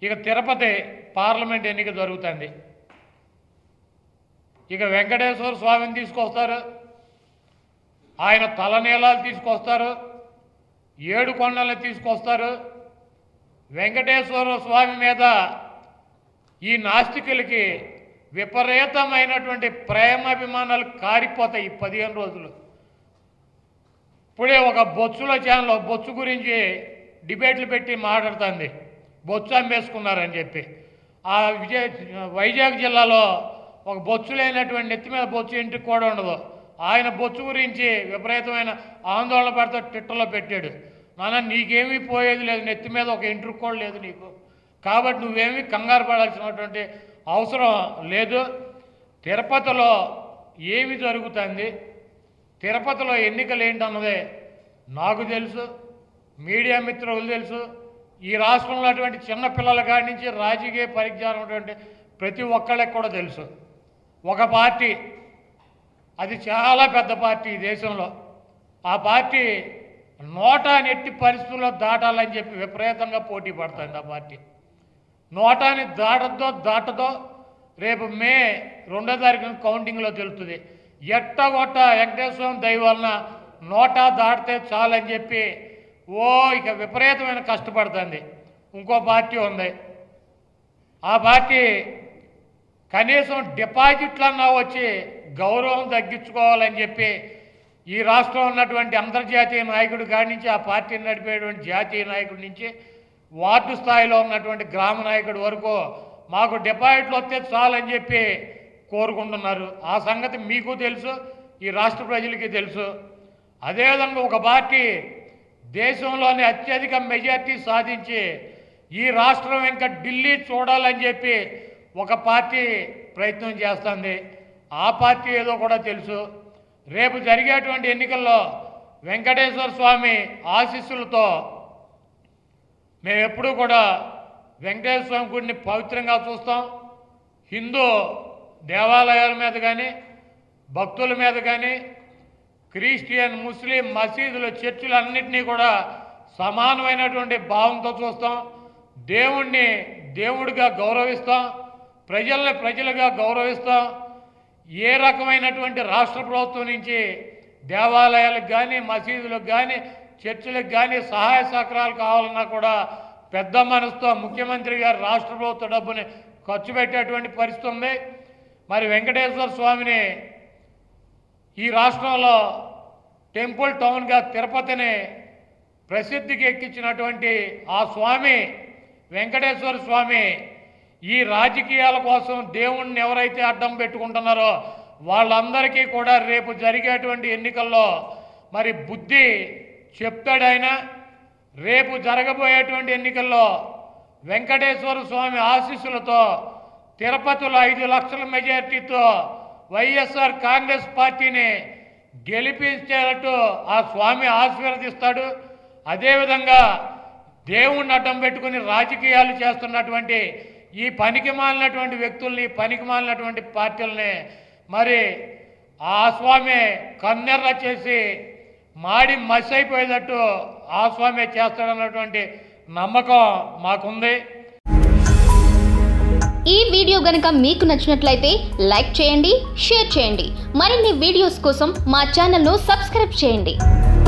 ఇక తిరుపతి పార్లమెంట్ ఎన్నిక జరుగుతుంది ఇక వెంకటేశ్వర స్వామిని తీసుకొస్తారు ఆయన తలనీలాలు తీసుకొస్తారు ఏడు కొండలను తీసుకొస్తారు వెంకటేశ్వర స్వామి మీద ఈ నాస్తికులకి విపరీతమైనటువంటి ప్రేమాభిమానాలు కారిపోతాయి ఈ పదిహేను రోజులు ఇప్పుడే ఒక బొచ్చుల ఛానల్ బొచ్చు గురించి డిబేట్లు పెట్టి మాట్లాడుతుంది బొచ్చు అమ్మేసుకున్నారని చెప్పి ఆ విజయ వైజాగ్ జిల్లాలో ఒక బొచ్చు లేనటువంటి నెత్తి మీద బొచ్చు ఇంటికి కూడా ఉండదు ఆయన బొచ్చు గురించి విపరీతమైన ఆందోళన పడితే ట్విట్టర్లో పెట్టాడు నాన్న నీకేమీ పోయేది లేదు నెత్తి మీద ఒక ఇంటికి కూడా లేదు నీకు కాబట్టి నువ్వేమీ కంగారు పడాల్సినటువంటి అవసరం లేదు తిరుపతిలో ఏమి జరుగుతుంది తిరుపతిలో ఎన్నికలు ఏంటన్నదే నాకు తెలుసు మీడియా మిత్రులు తెలుసు ఈ రాష్ట్రంలో అటువంటి చిన్న పిల్లల కాడి నుంచి రాజకీయ పరిజ్ఞానం ఉన్నటువంటి ప్రతి ఒక్కళ్ళకి కూడా తెలుసు ఒక పార్టీ అది చాలా పెద్ద పార్టీ ఈ దేశంలో ఆ పార్టీ నోటాని ఎట్టి పరిస్థితుల్లో దాటాలని చెప్పి విపరీతంగా పోటీ పడుతుంది ఆ పార్టీ నోటాని దాటద్దో దాటదో రేపు మే రెండో తారీఖున కౌంటింగ్లో తెలుస్తుంది ఎట్టగొట్ట వెంకటేశ్వర స్వామి దయ వలన నోటా దాటితే చాలని చెప్పి ఓ ఇక విపరీతమైన కష్టపడుతుంది ఇంకో పార్టీ ఉంది ఆ పార్టీ కనీసం డిపాజిట్లన్నా వచ్చి గౌరవం తగ్గించుకోవాలని చెప్పి ఈ రాష్ట్రంలో ఉన్నటువంటి అంతర్జాతీయ నాయకుడి కాడి నుంచి ఆ పార్టీని నడిపేటువంటి జాతీయ నాయకుడి నుంచి వార్డు స్థాయిలో ఉన్నటువంటి గ్రామ నాయకుడి వరకు మాకు డిపాజిట్లు వస్తే చాలని చెప్పి కోరుకుంటున్నారు ఆ సంగతి మీకు తెలుసు ఈ రాష్ట్ర ప్రజలకి తెలుసు అదేవిధంగా ఒక పార్టీ దేశంలోని అత్యధిక మెజార్టీ సాధించి ఈ రాష్ట్రం ఇంకా ఢిల్లీ చూడాలని చెప్పి ఒక పార్టీ ప్రయత్నం చేస్తుంది ఆ పార్టీ ఏదో కూడా తెలుసు రేపు జరిగేటువంటి ఎన్నికల్లో వెంకటేశ్వర స్వామి ఆశీస్సులతో మేము ఎప్పుడూ కూడా వెంకటేశ్వర స్వామి గుడిని పవిత్రంగా చూస్తాం హిందూ దేవాలయాల మీద కానీ భక్తుల మీద కానీ క్రిస్టియన్ ముస్లిం మసీదులు చర్చిలు అన్నింటినీ కూడా సమానమైనటువంటి భావంతో చూస్తాం దేవుణ్ణి దేవుడిగా గౌరవిస్తాం ప్రజల్ని ప్రజలుగా గౌరవిస్తాం ఏ రకమైనటువంటి రాష్ట్ర ప్రభుత్వం నుంచి దేవాలయాలకు కానీ మసీదులకు కానీ చర్చిలకు కానీ సహాయ సహకారాలు కావాలన్నా కూడా పెద్ద మనసుతో ముఖ్యమంత్రి గారు రాష్ట్ర ప్రభుత్వ డబ్బుని ఖర్చు పెట్టేటువంటి పరిస్థితి ఉంది మరి వెంకటేశ్వర స్వామిని ఈ రాష్ట్రంలో టెంపుల్ టౌన్గా తిరుపతిని ప్రసిద్ధికి ఎక్కించినటువంటి ఆ స్వామి వెంకటేశ్వర స్వామి ఈ రాజకీయాల కోసం దేవుణ్ణి ఎవరైతే అడ్డం పెట్టుకుంటున్నారో వాళ్ళందరికీ కూడా రేపు జరిగేటువంటి ఎన్నికల్లో మరి బుద్ధి చెప్తాడాయన రేపు జరగబోయేటువంటి ఎన్నికల్లో వెంకటేశ్వర స్వామి ఆశీస్సులతో తిరుపతిలో ఐదు లక్షల మెజార్టీతో వైఎస్ఆర్ కాంగ్రెస్ పార్టీని గెలిపించేటట్టు ఆ స్వామి ఆశీర్వదిస్తాడు అదేవిధంగా దేవుణ్ణి అడ్డం పెట్టుకుని రాజకీయాలు చేస్తున్నటువంటి ఈ పనికి మాలినటువంటి వ్యక్తుల్ని పనికి మాలినటువంటి పార్టీలని మరి ఆ స్వామి కన్నెర్ర చేసి మాడి మసి అయిపోయేటట్టు ఆ స్వామి చేస్తాడన్నటువంటి నమ్మకం మాకుంది ఈ వీడియో గనుక మీకు నచ్చినట్లయితే లైక్ చేయండి షేర్ చేయండి మరిన్ని వీడియోస్ కోసం మా ఛానల్ను సబ్స్క్రైబ్ చేయండి